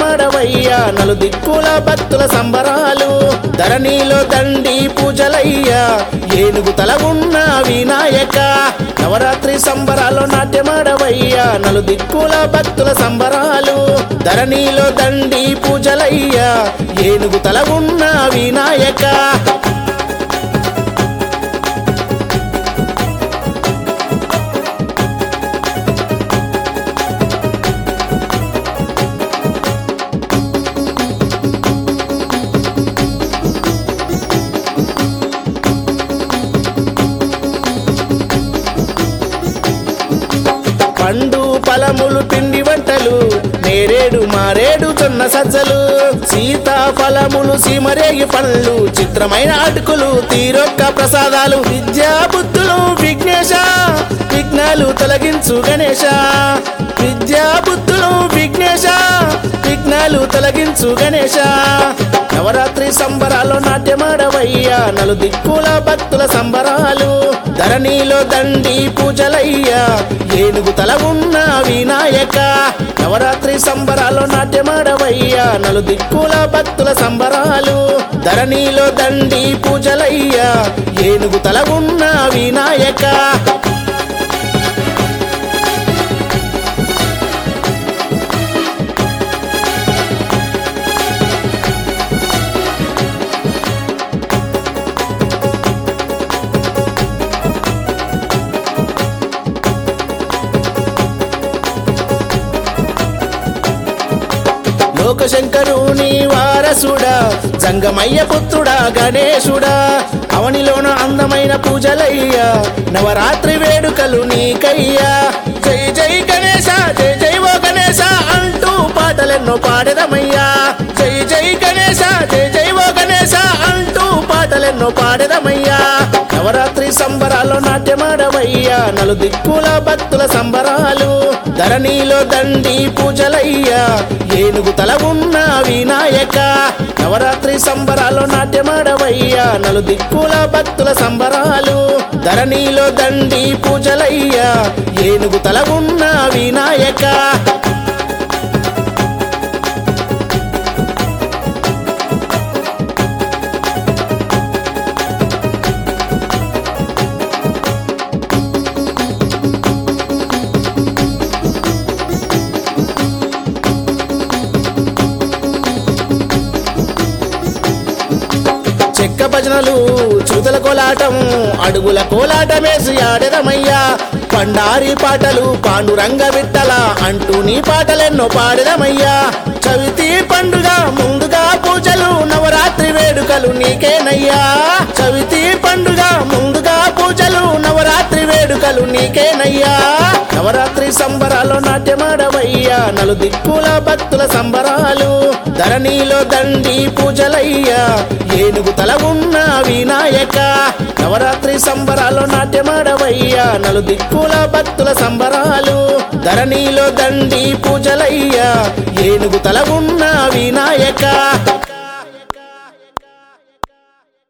నాట్యమాడవయ్యా నలు దిక్కుల భక్తుల సంబరాలు ధరణిలో దండి పూజలయ్యా ఏనుగు తల ఉన్న వినాయక నవరాత్రి సంబరాలు నాట్యమాడవయ్యా నలు దిక్కుల భక్తుల సంబరాలు ధరణిలో దండి పూజలయ్యా ఏనుగు తల ఉన్న వినాయక పండు ఫలములు పిండి వంటలు నేరేడు మారేడు జొన్న సజ్జలు సీతాఫలములు సీమరేగి పండ్లు చిత్రమైన అటుకులు తీరొక్క ప్రసాదాలు విద్యా బుద్ధులు విఘ్నేశ విఘ్నాలు తొలగించు గణేశ విద్యా బుద్ధులు విఘ్నేశ విఘ్నాలు తొలగించు గణేశ నవరాత్రి సంబరాలు నాట్యమాడవయ్యా నలు దిక్కుల భక్తుల సంబరాలు ధరణిలో దండి పూజలయ్యా ఏనుగు తల ఉన్న వినాయక నవరాత్రి సంబరాలు నాట్యమాడవయ్యా నలు దిక్కుల భక్తుల సంబరాలు ధరణిలో దండి పూజలయ్యా ఏనుగు తల ఉన్న వినాయక లోకశంకరుని వారసుడా జంగమయ్య పుత్రుడా గణేశుడా అవనిలోన అందమైన పూజలయ్యా నవరాత్రి వేడుకలు నీకయ్యా జై జై గణేశ జై జై ఓ గణేశ అంటూ పాటలెన్నో పాడెదమయ్యా జై జై గణేశ జై జై ఓ గణేశ అంటూ పాటలెన్నో పాడెదమయ్యా నవరాత్రి సంబరాలు నాట్యమాడవయ్యా నలు దిక్కుల భక్తుల సంబరాలు ధరణిలో దండి పూజలయ్యా ఏనుగు తల ఉన్న వినాయక నవరాత్రి సంబరాలు నాట్యమాడవయ్యా నలు దిక్కుల భక్తుల సంబరాలు ధరణిలో దండి పూజలయ్యా ఏనుగు తల ఉన్న వినాయక చెక్క భజనలు చూతల కోలాటం అడుగుల కోలాటమేసి ఆడెదమయ్యా పండారి పాటలు పాండురంగ విట్టల అంటూ నీ పాటలెన్నో పాడెదమయ్యా చవితి పండుగ ముందుగా పూజలు నవరాత్రి వేడుకలు నీకేనయ్యా చవితి పండుగ ముందుగా పూజలు నవరాత్రి వేడుకలు నీకేనయ్యా నవరాత్రి సంబరాలు నాట్యమాడవయ్యా నలు దిక్కుల భక్తుల సంబరాలు ధరణిలో దండి పూజలయ్యా ఏనుగు తల ఉన్న వినాయక నవరాత్రి సంబరాలు నాట్యమాడవయ్యా నలు దిక్కుల భక్తుల సంబరాలు ధరణిలో దండి పూజలయ్యా ఏనుగు తల ఉన్న వినాయక